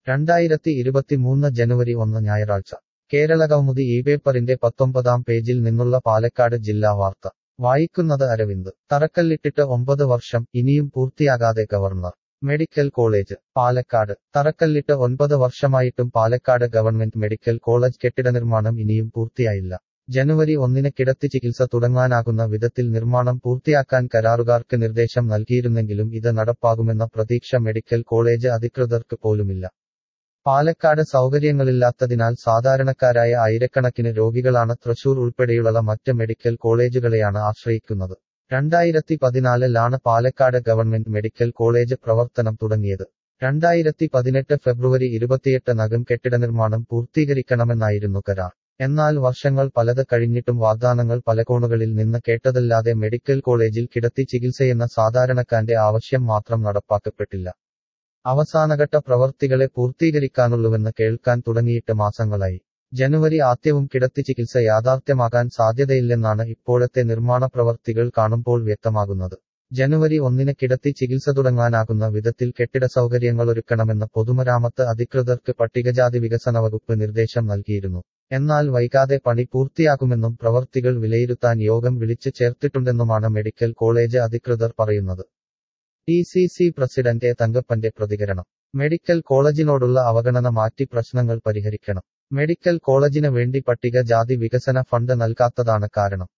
രണ്ടായിരത്തി ഇരുപത്തിമൂന്ന് ജനുവരി ഒന്ന് ഞായറാഴ്ച കേരള കൗമുദി ഈ പേപ്പറിന്റെ പത്തൊമ്പതാം പേജിൽ നിന്നുള്ള പാലക്കാട് ജില്ലാ വാർത്ത വായിക്കുന്നത് അരവിന്ദ് തറക്കല്ലിട്ടിട്ട് ഒമ്പത് വർഷം ഇനിയും പൂർത്തിയാകാതെ ഗവർണർ മെഡിക്കൽ കോളേജ് പാലക്കാട് തറക്കല്ലിട്ട് ഒൻപത് വർഷമായിട്ടും പാലക്കാട് ഗവൺമെന്റ് മെഡിക്കൽ കോളേജ് കെട്ടിട നിർമ്മാണം ഇനിയും പൂർത്തിയായില്ല ജനുവരി ഒന്നിന് കിടത്തി ചികിത്സ തുടങ്ങാനാകുന്ന വിധത്തിൽ നിർമ്മാണം പൂർത്തിയാക്കാൻ കരാറുകാർക്ക് നിർദ്ദേശം നൽകിയിരുന്നെങ്കിലും ഇത് നടപ്പാകുമെന്ന പ്രതീക്ഷ മെഡിക്കൽ കോളേജ് അധികൃതർക്ക് പോലുമില്ല പാലക്കാട് സൗകര്യങ്ങളില്ലാത്തതിനാൽ സാധാരണക്കാരായ ആയിരക്കണക്കിന് രോഗികളാണ് തൃശൂർ ഉൾപ്പെടെയുള്ള മറ്റ് മെഡിക്കൽ കോളേജുകളെയാണ് ആശ്രയിക്കുന്നത് രണ്ടായിരത്തി പതിനാലിലാണ് പാലക്കാട് ഗവൺമെന്റ് മെഡിക്കൽ കോളേജ് പ്രവർത്തനം തുടങ്ങിയത് രണ്ടായിരത്തി പതിനെട്ട് ഫെബ്രുവരി ഇരുപത്തിയെട്ടിനകം കെട്ടിട നിർമ്മാണം പൂർത്തീകരിക്കണമെന്നായിരുന്നു കരാർ എന്നാൽ വർഷങ്ങൾ പലത് കഴിഞ്ഞിട്ടും വാഗ്ദാനങ്ങൾ പല കോണുകളിൽ നിന്ന് കേട്ടതല്ലാതെ മെഡിക്കൽ കോളേജിൽ കിടത്തി ചികിത്സയെന്ന സാധാരണക്കാരന്റെ ആവശ്യം മാത്രം നടപ്പാക്കപ്പെട്ടില്ല അവസാനഘട്ട പ്രവർത്തികളെ പൂർത്തീകരിക്കാനുള്ളുവെന്ന് കേൾക്കാൻ തുടങ്ങിയിട്ട് മാസങ്ങളായി ജനുവരി ആദ്യവും കിടത്തി ചികിത്സ യാഥാർത്ഥ്യമാകാൻ സാധ്യതയില്ലെന്നാണ് ഇപ്പോഴത്തെ നിർമ്മാണ പ്രവർത്തികൾ കാണുമ്പോൾ വ്യക്തമാകുന്നത് ജനുവരി ഒന്നിന് കിടത്തി ചികിത്സ തുടങ്ങാനാകുന്ന വിധത്തിൽ കെട്ടിട സൗകര്യങ്ങൾ ഒരുക്കണമെന്ന് പൊതുമരാമത്ത് അധികൃതർക്ക് പട്ടികജാതി വികസന വകുപ്പ് നിർദ്ദേശം നൽകിയിരുന്നു എന്നാൽ വൈകാതെ പണി പൂർത്തിയാക്കുമെന്നും പ്രവർത്തികൾ വിലയിരുത്താൻ യോഗം വിളിച്ചു ചേർത്തിട്ടുണ്ടെന്നുമാണ് മെഡിക്കൽ കോളേജ് അധികൃതർ പറയുന്നത് D C C president A തങ്കപ്പന്റെ പ്രതികരണം മെഡിക്കൽ കോളേജിനോടുള്ള അവഗണന മാറ്റി പ്രശ്നങ്ങൾ പരിഹരിക്കണം മെഡിക്കൽ കോളേജിന് വേണ്ടി പട്ടിക ജാതി വികസന ഫണ്ട് നൽകാത്തതാണ് കാരണം